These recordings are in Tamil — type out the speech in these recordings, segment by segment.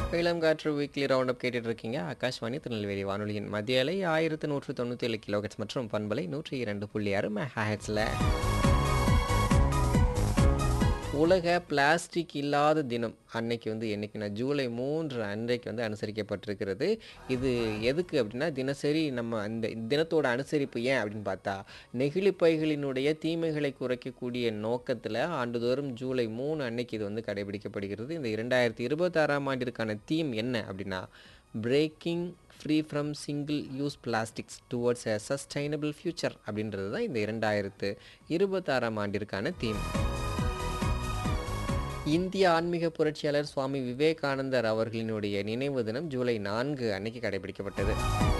இளம் காற்று வீக்லி ரவுண்ட் அப் கேட்டுட்டு இருக்கீங்க ஆகாஷ்வாணி திருநெல்வேலி வானொலியின் மத்திய அலை ஆயிரத்து நூற்று தொண்ணூற்றி ஏழு கிலோஹெட்ஸ் மற்றும் பண்பலை நூற்றி இரண்டு புள்ளி ஆறு மெகாஹெட்ஸில் உலக பிளாஸ்டிக் இல்லாத தினம் அன்னைக்கு வந்து என்னைக்குன்னா ஜூலை மூன்று அன்றைக்கு வந்து அனுசரிக்கப்பட்டிருக்கிறது இது எதுக்கு அப்படின்னா தினசரி நம்ம அந்த தினத்தோட அனுசரிப்பு ஏன் அப்படின்னு பார்த்தா நெகிழி பைகளினுடைய தீமைகளை குறைக்கக்கூடிய நோக்கத்தில் ஆண்டுதோறும் ஜூலை மூணு அன்னைக்கு இது வந்து கடைபிடிக்கப்படுகிறது இந்த இரண்டாயிரத்தி இருபத்தாறாம் ஆண்டிற்கான தீம் என்ன அப்படின்னா breaking free from single use plastics towards a sustainable future அப்படின்றது தான் இந்த இரண்டாயிரத்து இருபத்தாறாம் ஆண்டிற்கான தீம் இந்திய ஆன்மீக புரட்சியாளர் சுவாமி விவேகானந்தர் அவர்களினுடைய நினைவு தினம் ஜூலை நான்கு அன்னைக்கு கடைபிடிக்கப்பட்டது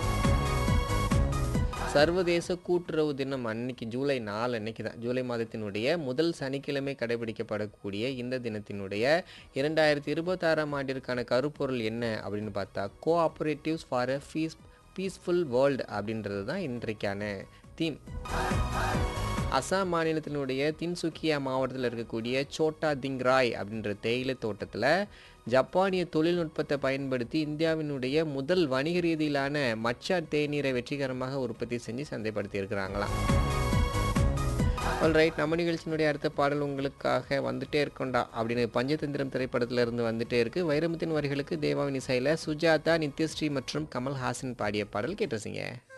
சர்வதேச கூட்டுறவு தினம் அன்னைக்கு ஜூலை நாலு அன்னைக்கு தான் ஜூலை மாதத்தினுடைய முதல் சனிக்கிழமை கடைபிடிக்கப்படக்கூடிய இந்த தினத்தினுடைய இரண்டாயிரத்தி இருபத்தாறாம் ஆண்டிற்கான கருப்பொருள் என்ன அப்படின்னு பார்த்தா cooperatives for a peace peaceful world அப்படின்றது தான் இன்றைக்கான தீம் அசாம் மாநிலத்தினுடைய தின்சுக்கியா மாவட்டத்தில் இருக்கக்கூடிய சோட்டா திங்ராய் அப்படின்ற தேயிலை தோட்டத்தில் ஜப்பானிய தொழில்நுட்பத்தை பயன்படுத்தி இந்தியாவினுடைய முதல் வணிக ரீதியிலான மச்சா தேநீரை வெற்றிகரமாக உற்பத்தி செஞ்சு சந்தைப்படுத்தி இருக்கிறாங்களாம் ரைட் நம்ம நிகழ்ச்சியினுடைய அடுத்த பாடல் உங்களுக்காக வந்துட்டே இருக்கோண்டா அப்படின்னு பஞ்சதந்திரம் திரைப்படத்துல இருந்து வந்துட்டே இருக்கு வைரமுத்தின் வரிகளுக்கு தேவாவின் இசையில் சுஜாதா நித்யஸ்ரீ மற்றும் கமல்ஹாசன் பாடிய பாடல் கேட்டுருசிங்க